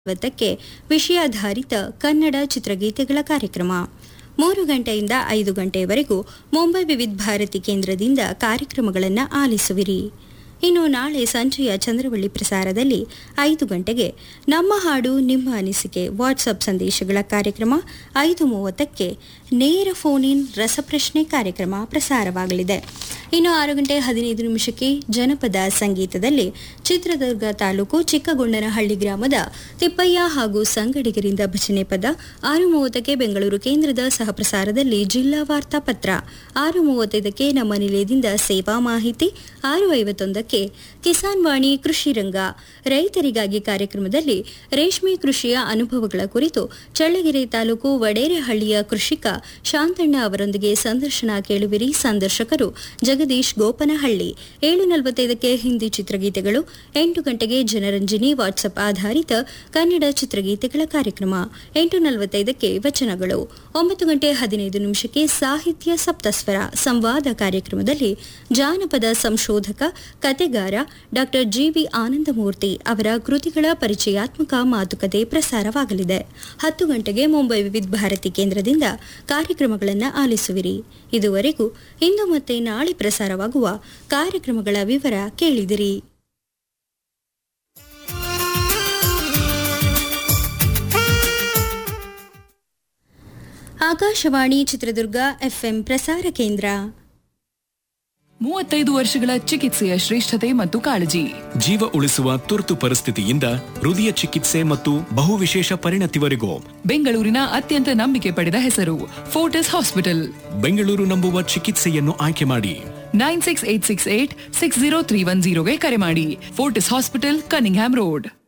ಐವತ್ತಕ್ಕೆ ವಿಷಯಾಧಾರಿತ ಕನ್ನಡ ಚಿತ್ರಗೀತೆಗಳ ಕಾರ್ಯಕ್ರಮ ಮೂರು ಗಂಟೆಯಿಂದ ಐದು ಗಂಟೆಯವರೆಗೂ ಮುಂಬೈ ವಿವಿಧ ಭಾರತಿ ಕೇಂದ್ರದಿಂದ ಕಾರ್ಯಕ್ರಮಗಳನ್ನು ಆಲಿಸುವಿರಿ ಇನ್ನು ನಾಳೆ ಸಂಜೆಯ ಚಂದ್ರವಳ್ಳಿ ಪ್ರಸಾರದಲ್ಲಿ ಐದು ಗಂಟೆಗೆ ನಮ್ಮ ಹಾಡು ನಿಮ್ಮ ಅನಿಸಿಕೆ ವಾಟ್ಸಪ್ ಸಂದೇಶಗಳ ಕಾರ್ಯಕ್ರಮ ಐದು ಮೂವತ್ತಕ್ಕೆ ನೇರ ಫೋನ್ ಇನ್ ರಸಪ್ರಶ್ನೆ ಕಾರ್ಯಕ್ರಮ ಪ್ರಸಾರವಾಗಲಿದೆ ಇನ್ನು ಆರು ಗಂಟೆ ಹದಿನೈದು ನಿಮಿಷಕ್ಕೆ ಜನಪದ ಸಂಗೀತದಲ್ಲಿ ಚಿತ್ರದುರ್ಗ ತಾಲೂಕು ಚಿಕ್ಕಗೊಂಡನಹಳ್ಳಿ ಗ್ರಾಮದ ತಿಪ್ಪಯ್ಯ ಹಾಗೂ ಸಂಗಡಿಗರಿಂದ ಭಜನೆ ಪದ ಆರು ಮೂವತ್ತಕ್ಕೆ ಬೆಂಗಳೂರು ಕೇಂದ್ರದ ಸಹಪ್ರಸಾರದಲ್ಲಿ ಜಿಲ್ಲಾ ವಾರ್ತಾ ಪತ್ರ ಆರು ಮೂವತ್ತೈದಕ್ಕೆ ನಮ್ಮ ನಿಲಯದಿಂದ ಸೇವಾ ಮಾಹಿತಿ ಆರು ಐವತ್ತೊಂದಕ್ಕೆ ಕಿಸಾನ್ ವಾಣಿ ಕೃಷಿ ರಂಗ ರೈತರಿಗಾಗಿ ಕಾರ್ಯಕ್ರಮದಲ್ಲಿ ರೇಷ್ಮೆ ಕೃಷಿಯ ಅನುಭವಗಳ ಕುರಿತು ಚಳ್ಳಗೆರೆ ತಾಲೂಕು ವಡೇರೆಹಳ್ಳಿಯ ಕೃಷಿಕ ಶಾಂತಣ್ಣ ಅವರೊಂದಿಗೆ ಸಂದರ್ಶನ ಕೇಳುವಿರಿ ಸಂದರ್ಶಕರು ಜಗದೀಶ್ ಗೋಪನಹಳ್ಳಿ ಏಳು ನಲವತ್ತೈದಕ್ಕೆ ಹಿಂದಿ ಚಿತ್ರಗೀತೆಗಳು ಎಂಟು ಗಂಟೆಗೆ ಜನರಂಜನಿ ವಾಟ್ಸಪ್ ಆಧಾರಿತ ಕನ್ನಡ ಚಿತ್ರಗೀತೆಗಳ ಕಾರ್ಯಕ್ರಮ ಎಂಟು ನಲವತ್ತೈದಕ್ಕೆ ವಚನಗಳು ಒಂಬತ್ತು ಗಂಟೆ ಹದಿನೈದು ನಿಮಿಷಕ್ಕೆ ಸಾಹಿತ್ಯ ಸಪ್ತಸ್ವರ ಸಂವಾದ ಕಾರ್ಯಕ್ರಮದಲ್ಲಿ ಜಾನಪದ ಸಂಶೋಧಕ ಕತೆಗಾರ ಡಾ ಜಿವಿ ಆನಂದಮೂರ್ತಿ ಅವರ ಕೃತಿಗಳ ಪರಿಚಯಾತ್ಮಕ ಮಾತುಕತೆ ಪ್ರಸಾರವಾಗಲಿದೆ ಹತ್ತು ಗಂಟೆಗೆ ಮುಂಬೈ ವಿವಿಧ ಭಾರತಿ ಕೇಂದ್ರದಿಂದ ಕಾರ್ಯಕ್ರಮಗಳನ್ನು ಆಲಿಸುವಿರಿ ಇದುವರೆಗೂ ಇಂದು ಮತ್ತೆ ನಾಳೆ ಪ್ರಸಾರವಾಗುವ ಕಾರ್ಯಕ್ರಮಗಳ ವಿವರ ಕೇಳಿದಿರಿ ಆಕಾಶವಾಣಿ ಚಿತ್ರದುರ್ಗ ಎಫ್ಎಂ ಪ್ರಸಾರ ಕೇಂದ್ರ ಮೂವತ್ತೈದು ವರ್ಷಗಳ ಚಿಕಿತ್ಸೆಯ ಶ್ರೇಷ್ಠತೆ ಮತ್ತು ಕಾಳಜಿ ಜೀವ ಉಳಿಸುವ ತುರ್ತು ಪರಿಸ್ಥಿತಿಯಿಂದ ಹೃದಯ ಚಿಕಿತ್ಸೆ ಮತ್ತು ಬಹುವಿಶೇಷ ಪರಿಣತಿವರೆಗೂ ಬೆಂಗಳೂರಿನ ಅತ್ಯಂತ ನಂಬಿಕೆ ಪಡೆದ ಹೆಸರು ಫೋರ್ಟಿಸ್ ಹಾಸ್ಪಿಟಲ್ ಬೆಂಗಳೂರು ನಂಬುವ ಚಿಕಿತ್ಸೆಯನ್ನು ಆಯ್ಕೆ ಮಾಡಿ nine six eight six eight six zero three one ಜೀರೋಗೆ ಕರೆ ಮಾಡಿ ಫೋರ್ಟಿಸ್ ಹಾಸ್ಪಿಟಲ್ ಕನಿಂಗ್ಹ್ಯಾಮ್ ರೋಡ್